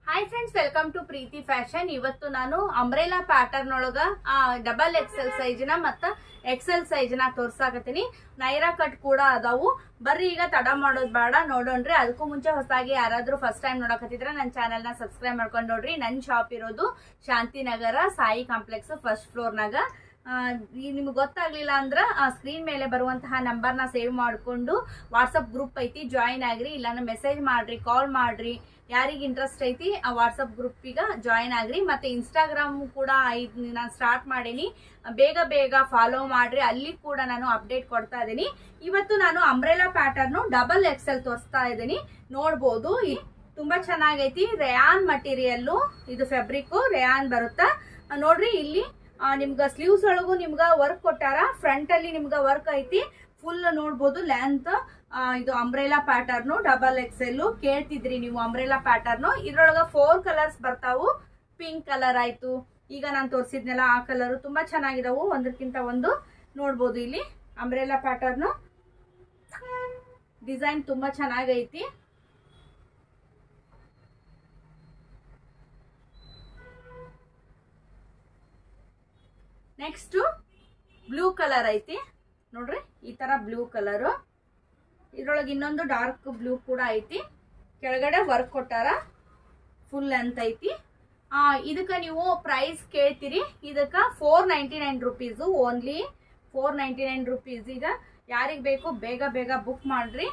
hi friends welcome to Preethi fashion ಇವತ್ತು ನಾನು umbrella pattern ಒಳಗ ಡಬಲ್ ಎಕ್ಸೆಲ್ ಸೈಜ್ನ ಮತ್ತ ಎಕ್ಸೆಲ್ ಸೈಜ್ನ ತೋರ್ಸಾಕತ್ತೀನಿ ನೈರಾ ಕಟ್ ಕೂಡ ಅದಾವು ಬರ್ರಿ ಈಗ ತಡ ಮಾಡೋದ್ ಬೇಡ ನೋಡೋಣ್ರಿ ಅದಕ್ಕೂ ಮುಂಚೆ ಹೊಸದಾಗಿ ಯಾರಾದ್ರೂ ಫಸ್ಟ್ ಟೈಮ್ ನೋಡಕತ್ತಿದ್ರೆ ನನ್ನ ಚಾನೆಲ್ ನ ಸಬ್ಸ್ಕ್ರೈಬ್ ಮಾಡ್ಕೊಂಡು ನೋಡ್ರಿ ನನ್ನ ಶಾಪ್ ಇರೋದು ಶಾಂತಿನಗರ ಸಾಯಿ ಕಾಂಪ್ಲೆಕ್ಸ್ ಫಸ್ಟ್ ಫ್ಲೋರ್ನಾಗ ನಿಮ್ಗೆ ಗೊತ್ತಾಗ್ಲಿಲ್ಲ ಅಂದ್ರ ಸ್ಕ್ರೀನ್ ಮೇಲೆ ಬರುವಂತಹ ನಂಬರ್ನ ಸೇವ್ ಮಾಡ್ಕೊಂಡು ವಾಟ್ಸಪ್ ಗ್ರೂಪ್ ಐತಿ ಜಾಯಿನ್ ಆಗ್ರಿ ಇಲ್ಲಾಂದ್ರೆ ಮೆಸೇಜ್ ಮಾಡ್ರಿ ಕಾಲ್ ಮಾಡ್ರಿ ಯಾರಿಗೆ ಇಂಟ್ರೆಸ್ಟ್ ಐತಿ ಆ ವಾಟ್ಸಪ್ ಗ್ರೂಪಿಗ ಜಾಯಿನ್ ಆಗ್ರಿ ಮತ್ತೆ ಇನ್ಸ್ಟಾಗ್ರಾಮ್ ಕೂಡ ಐದ್ ನಾನು ಸ್ಟಾರ್ಟ್ ಮಾಡೀನಿ ಬೇಗ ಬೇಗ ಫಾಲೋ ಮಾಡ್ರಿ ಅಲ್ಲಿ ಕೂಡ ನಾನು ಅಪ್ಡೇಟ್ ಕೊಡ್ತಾ ಇದ್ದೀನಿ ಇವತ್ತು ನಾನು ಅಂಬ್ರೆಲಾ ಪ್ಯಾಟರ್ನ್ ಡಬಲ್ ಎಕ್ಸೆಲ್ ತೋರಿಸ್ತಾ ಇದ್ದೀನಿ ನೋಡ್ಬೋದು ಇ- ತುಂಬಾ ಚೆನ್ನಾಗೈತಿ ರೇಯಾನ್ ಮಟೀರಿಯಲ್ ಇದು ಫ್ಯಾಬ್ರಿಕ್ ರೇಯಾನ್ ಬರುತ್ತಾ ಆ, ನೋಡ್ರಿ ಇಲ್ಲಿ ಆ, ನಿಮ್ಗ ಸ್ಲೀವ್ಸ್ ಒಳಗು ನಿಮ್ಗ ವರ್ಕ್ ಕೊಟ್ಟಾರ ಫ್ರಂಟ್ ಅಲ್ಲಿ ನಿಮ್ಗ ವರ್ಕ್ ಐತಿ ಫುಲ್ ನೋಡ್ಬೋದು ಲೆಂತ್ ಇದು ಅಂಬ್ರೆಲಾ ಪ್ಯಾಟರ್ನು ಡಬಲ್ ಎಕ್ಸೆಲ್ ಕೇಳ್ತಿದ್ರಿ ನೀವು ಅಂಬ್ರೆಲಾ ಪ್ಯಾಟರ್ನು ಇದ್ರೊಳಗ ಫೋರ್ ಕಲರ್ಸ್ ಬರ್ತಾವು ಪಿಂಕ್ ಕಲರ್ ಆಯ್ತು ಈಗ ನಾನು ತೋರಿಸಿದ್ನೆಲ್ಲ ಆ ಕಲರ್ ತುಂಬಾ ಚೆನ್ನಾಗಿದಾವು ಒಂದಕ್ಕಿಂತ ಒಂದು ನೋಡ್ಬೋದು ಇಲ್ಲಿ ಅಂಬ್ರೆಲಾ ಪ್ಯಾಟರ್ನು ಡಿಸೈನ್ ತುಂಬಾ ಚೆನ್ನಾಗೈತಿ ನೆಕ್ಸ್ಟ್ ಬ್ಲೂ ಕಲರ್ ಐತಿ ನೋಡ್ರಿ ಈ ತರ ಬ್ಲೂ ಕಲರ್ ಇದ್ರೊಳಗೆ ಇನ್ನೊಂದು ಡಾರ್ಕ್ ಬ್ಲೂ ಕೂಡ ಐತಿ ಕೆಳಗಡೆ ವರ್ಕ್ ಕೊಟ್ಟಾರ ಫುಲ್ ಲೆಂತ್ ಐತಿ ಆ ಇದಕ್ಕ ನೀವು ಪ್ರೈಸ್ ಕೇಳ್ತೀರಿ ಇದಕ್ಕ four ninety nine rupees only four ninety nine rupees ಈಗ ಯಾರಿಗ್ ಬೇಕು ಬೇಗ ಬೇಗ ಬುಕ್ ಮಾಡ್ರಿ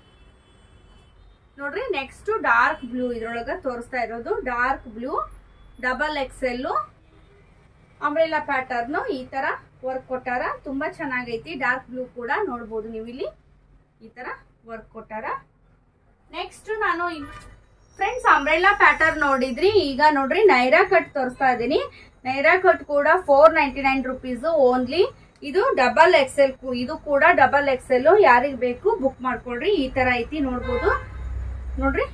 ನೋಡ್ರಿ ನೆಕ್ಸ್ಟ್ ಡಾರ್ಕ್ ಬ್ಲೂ ಇದ್ರೊಳಗ ತೋರಿಸ್ತಾ ಇರೋದು dark blue double XL umbrella pattern ಈ ತರ ವರ್ಕ್ ಕೊಟ್ಟಾರ ತುಂಬಾ ಚೆನ್ನಾಗೈತಿ ಡಾರ್ಕ್ ಬ್ಲೂ ಕೂಡ ನೋಡ್ಬೋದು ನೀವು ಇಲ್ಲಿ ಈ ತರ ವರ್ಕ್ ಕೊಟ್ಟಾರ ನೆಕ್ಸ್ಟ್ ನಾನು ಫ್ರೆಂಡ್ಸ್ ಅಂಬ್ರೆಲಾ ಪ್ಯಾಟರ್ನ್ ನೋಡಿದ್ರಿ ಈಗ ನೋಡ್ರಿ ನೈರಾ ಕಟ್ ತೋರಿಸ್ತಾ ಇದೀನಿ ನೈರಾ ಕಟ್ ಕೂಡ four ninety nine rupees only ಇದು ಡಬಲ್ ಎಕ್ಸೆಲ್ ಇದು ಕೂಡ ಡಬಲ್ ಎಕ್ಸೆಲ್ ಯಾರಿಗ್ ಬೇಕು ಬುಕ್ ಮಾಡ್ಕೊಳ್ರಿ ಈ ತರ ಐತಿ ನೋಡ್ಬೋದು ನೋಡ್ರಿ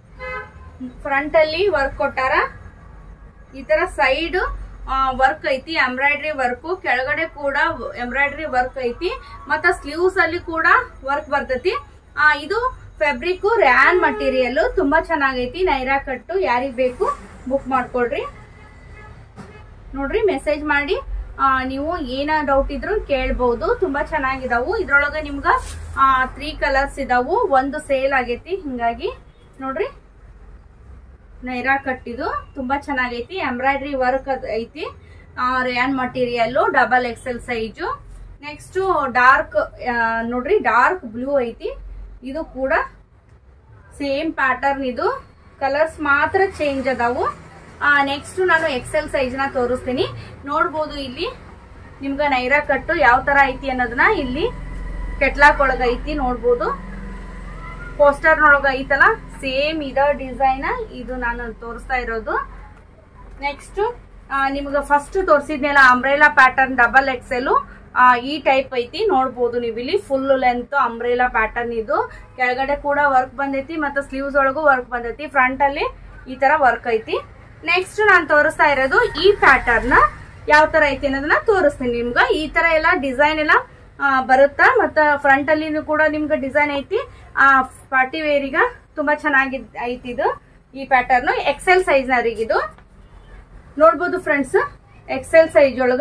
ಫ್ರಂಟ್ ಅಲ್ಲಿ ವರ್ಕ್ ಕೊಟ್ಟಾರ ಈ ತರ ಸೈಡ್ ವರ್ಕ್ ಐತಿ ಎಂಬ್ರಾಯ್ಡ್ರಿ ವರ್ಕ್ ಕೆಳಗಡೆ ಕೂಡ ಎಂಬ್ರಾಯ್ಡ್ರಿ ವರ್ಕ್ ಐತಿ ಮತ್ತ ಸ್ಲೀವ್ಸ್ ಅಲ್ಲಿ ಕೂಡ ವರ್ಕ್ ಬರ್ತೈತಿ ಆ, ಇದು ಫ್ಯಾಬ್ರಿಕ್ ರ್ಯಾನ್ ಮಟೀರಿಯಲ್ ತುಂಬಾ ಚೆನ್ನಾಗೈತಿ ನೈರಾ ಕಟ್ಟು ಯಾರಿಗ್ ಬೇಕು ಬುಕ್ ಮಾಡ್ಕೊಳ್ರಿ ನೋಡ್ರಿ ಮೆಸೇಜ್ ಮಾಡಿ ಆ, ನೀವು ಏನ ಡೌಟ್ ಇದ್ರು ಕೇಳ್ಬಹುದು ತುಂಬಾ ಚೆನ್ನಾಗಿದಾವು ಇದ್ರೊಳಗ ನಿಮ್ಗ ತ್ರೀ ಕಲರ್ಸ್ ಇದಾವು ಒಂದು ಸೇಲ್ ಆಗೈತಿ ಹಿಂಗಾಗಿ ನೋಡ್ರಿ ನೈರಾ ಕಟ್ಟಿದು ತುಂಬಾ ಚೆನ್ನಾಗೈತಿ ಎಂಬ್ರಾಯ್ಡ್ರಿ ವರ್ಕ್ ಐತಿ rayon material double XL size next dark ನೋಡ್ರಿ ಡಾರ್ಕ್ ಬ್ಲೂ ಐತಿ ಇದು ಕೂಡ ಸೇಮ್ ಪ್ಯಾಟರ್ನ್ ಇದು ಕಲರ್ಸ್ ಮಾತ್ರ ಚೇಂಜ್ ಅದಾವು ನೆಕ್ಸ್ಟ್ ನಾನು ಎಕ್ಸೆಲ್ ಸೈಜ್ ನ ತೋರಿಸ್ತೀನಿ ನೋಡ್ಬೋದು ಇಲ್ಲಿ ನಿಮ್ಗ ನೈರಾ ಕಟ್ಟು ಯಾವ ತರ ಐತಿ ಅನ್ನೋದನ್ನ ಇಲ್ಲಿ ಕೆಟ್ಲಾಕ್ ಒಳಗ ಐತಿ ನೋಡ್ಬೋದು ಪೋಸ್ಟರ್ ನೊಳಗ ಐತಲ್ಲ ಸೇಮ್ ಇದ ಡಿಸೈನ್ ಇದು ನಾನು ತೋರಿಸ್ತಾ ಇರೋದು ನೆಕ್ಸ್ಟ್ ನಿಮ್ಗೆ ಫಸ್ಟ್ ತೋರಿಸಿದ್ನೆಲ್ಲ ಅಂಬ್ರೆಲಾ ಪ್ಯಾಟರ್ನ್ ಡಬಲ್ ಎಕ್ಸೆಲ್ ಈ ಟೈಪ್ ಐತಿ ನೋಡ್ಬೋದು ನೀವು ಇಲ್ಲಿ ಫುಲ್ ಲೆಂತ್ ಅಂಬ್ರೆಲಾ ಪ್ಯಾಟರ್ನ್ ಇದು ಕೆಳಗಡೆ ಕೂಡ ವರ್ಕ್ ಬಂದೈತಿ ಮತ್ತೆ ಸ್ಲೀವ್ಸ್ ಒಳಗೂ ವರ್ಕ್ ಬಂದೈತಿ ಫ್ರಂಟ್ ಅಲ್ಲಿ ಈ ತರ ವರ್ಕ್ ಐತಿ ನೆಕ್ಸ್ಟ್ ನಾನು ತೋರಿಸ್ತಾ ಇರೋದು ಈ ಪ್ಯಾಟರ್ನ್ ಯಾವ ತರ ಐತಿ ಅನ್ನೋದನ್ನ ತೋರಿಸ್ತೀನಿ ನಿಮ್ಗೆ ಈ ತರ ಎಲ್ಲ ಡಿಸೈನ್ ಎಲ್ಲ ಆ, ಬರುತ್ತಾ ಮತ್ತ ಫ್ರಂಟ್ ಅಲ್ಲಿ ಕೂಡ ನಿಮ್ಗೆ ಡಿಸೈನ್ ಐತಿ ಆ ಪಾರ್ಟಿ ವೇರಿಗ ತುಂಬಾ ಚೆನ್ನಾಗಿ ಐತಿ ಇದು ಈ ಪ್ಯಾಟರ್ನ್ ಎಕ್ಸೆಲ್ ಸೈಜ್ ನರಿಗಿದು ನೋಡ್ಬೋದು ಫ್ರೆಂಡ್ಸ್ ಎಕ್ಸೆಲ್ ಸೈಜ್ ಒಳಗ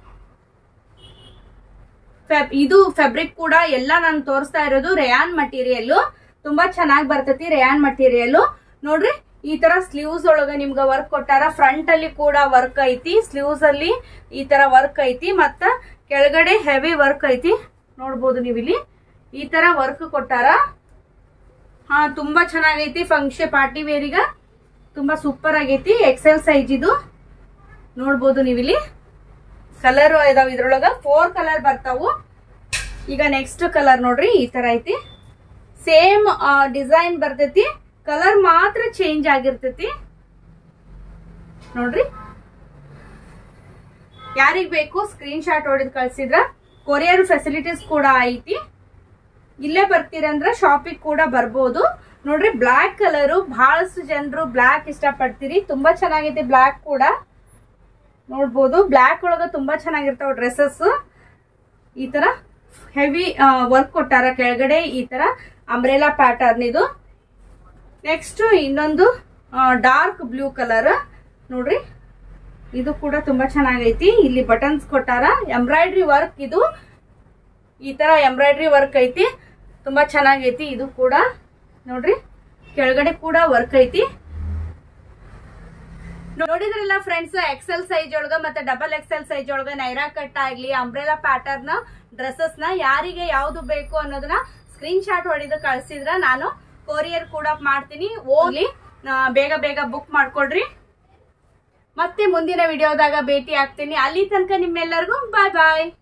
ಫ್ಯಾಬ್- ಇದು ಫ್ಯಾಬ್ರಿಕ್ ಕೂಡ ಎಲ್ಲ ನಾನು ತೋರಿಸ್ತಾ ಇರೋದು ರೇಯಾನ್ ಮಟೀರಿಯಲ್ ತುಂಬಾ ಚೆನ್ನಾಗಿ ಬರ್ತೈತಿ ರೇಯಾನ್ ಮಟೀರಿಯಲ್ ನೋಡ್ರಿ ಈ ತರ ಸ್ಲೀವ್ಸ್ ಒಳಗ ನಿಮ್ಗ ವರ್ಕ್ ಕೊಟ್ಟಾರ ಫ್ರಂಟ್ ಅಲ್ಲಿ ಕೂಡ ವರ್ಕ್ ಐತಿ ಸ್ಲೀವ್ಸ್ ಅಲ್ಲಿ ಈ ತರ ವರ್ಕ್ ಐತಿ ಮತ್ತ ಕೆಳಗಡೆ ಹೆವಿ ವರ್ಕ್ ಐತಿ ನೋಡ್ಬೋದು ನೀವು ಇಲ್ಲಿ ಈ ತರ ವರ್ಕ್ ಕೊಟ್ಟಾರ ಹಾ ತುಂಬಾ ಚೆನ್ನಾಗೈತಿ ಫಂಕ್ಷನ್ ಪಾರ್ಟಿ ವೇರಿಗ ತುಂಬಾ ಸೂಪರ್ ಆಗೈತಿ ಎಕ್ಸೆಲ್ ಸೈಜ್ ಇದು ನೋಡ್ಬೋದು ನೀವಿಲ್ಲಿ ಕಲರ್ ಇದಾವ ಇದ್ರೊಳಗ ಫೋರ್ ಕಲರ್ ಬರ್ತಾವು ಈಗ ನೆಕ್ಸ್ಟ್ ಕಲರ್ ನೋಡ್ರಿ ಈ ತರ ಐತಿ ಸೇಮ್ ಡಿಸೈನ್ ಬರ್ತೈತಿ ಕಲರ್ ಮಾತ್ರ ಚೇಂಜ್ ಆಗಿರ್ತೈತಿ ನೋಡ್ರಿ ಯಾರಿಗ್ ಬೇಕು ಸ್ಕ್ರೀನ್ ಶಾಟ್ ಹೊಡೆದ್ ಕಳ್ಸಿದ್ರ ಕೊರಿಯರ್ ಫೆಸಿಲಿಟೀಸ್ ಕೂಡ ಐತಿ ಇಲ್ಲೇ ಬರ್ತೀರಂದ್ರ ಶಾಪಿಗೆ ಕೂಡ ಬರ್ಬೋದು ನೋಡ್ರಿ ಬ್ಲಾಕ್ ಕಲರು ಬಹಳಷ್ಟು ಜನರು ಬ್ಲಾಕ್ ಇಷ್ಟಪಡ್ತೀರಿ ತುಂಬಾ ಚೆನ್ನಾಗೈತಿ ಬ್ಲಾಕ್ ಕೂಡ ನೋಡ್ಬೋದು ಬ್ಲಾಕ್ ಒಳಗ ತುಂಬಾ ಚೆನ್ನಾಗಿರ್ತಾವ ಡ್ರೆಸ್ಸಸ್ ಈ ತರ ಹೆವಿ ವರ್ಕ್ ಕೊಟ್ಟಾರ ಕೆಳಗಡೆ ಈ ತರ ಅಂಬ್ರೆಲಾ ಪ್ಯಾಟರ್ನ್ ಇದು ನೆಕ್ಸ್ಟ್ ಇನ್ನೊಂದು ಡಾರ್ಕ್ ಬ್ಲೂ ಕಲರ್ ನೋಡ್ರಿ ಇದು ಕೂಡ ತುಂಬಾ ಚೆನ್ನಾಗೈತಿ ಇಲ್ಲಿ ಬಟನ್ಸ್ ಕೊಟ್ಟಾರ ಎಂಬ್ರಾಯ್ಡ್ರಿ ವರ್ಕ್ ಇದು ಈ ತರ ಎಂಬ್ರಾಯ್ಡ್ರಿ ವರ್ಕ್ ಐತಿ ತುಂಬಾ ಚೆನ್ನಾಗೈತಿ ಇದು ಕೂಡ ನೋಡ್ರಿ ಕೆಳಗಡೆ ಕೂಡ ವರ್ಕ್ ಐತಿ ನೋಡಿದ್ರಲ್ಲ ಫ್ರೆಂಡ್ಸ್ ಎಕ್ಸೆಲ್ ಸೈಜ್ ಒಳಗ ಮತ್ತೆ ಡಬಲ್ ಎಕ್ಸೆಲ್ ಸೈಜ್ ಒಳಗ ನೈರಾ ಕಟ್ ಆಗ್ಲಿ ಅಂಬ್ರೆಲಾ ಪ್ಯಾಟರ್ನ್ ಡ್ರೆಸ್ಸಸ್ ನ ಯಾರಿಗೆ ಯಾವ್ದು ಬೇಕು ಅನ್ನೋದನ್ನ ಸ್ಕ್ರೀನ್ ಶಾಟ್ ಹೊಡೆದು ಕಳ್ಸಿದ್ರ ನಾನು ಕೊರಿಯರ್ ಕೂಡ ಮಾಡ್ತೀನಿ ಹೋಗ್ಲಿ ಆ, ಬೇಗ ಬೇಗ ಬುಕ್ ಮಾಡ್ಕೊಡ್ರಿ ಮತ್ತೆ ಮುಂದಿನ ವಿಡಿಯೋದಾಗ ಭೇಟಿ ಆಗ್ತೀನಿ ಅಲ್ಲಿ ತನಕ ನಿಮ್ಮೆಲ್ಲರಿಗೂ ಬಾಯ್ ಬಾಯ್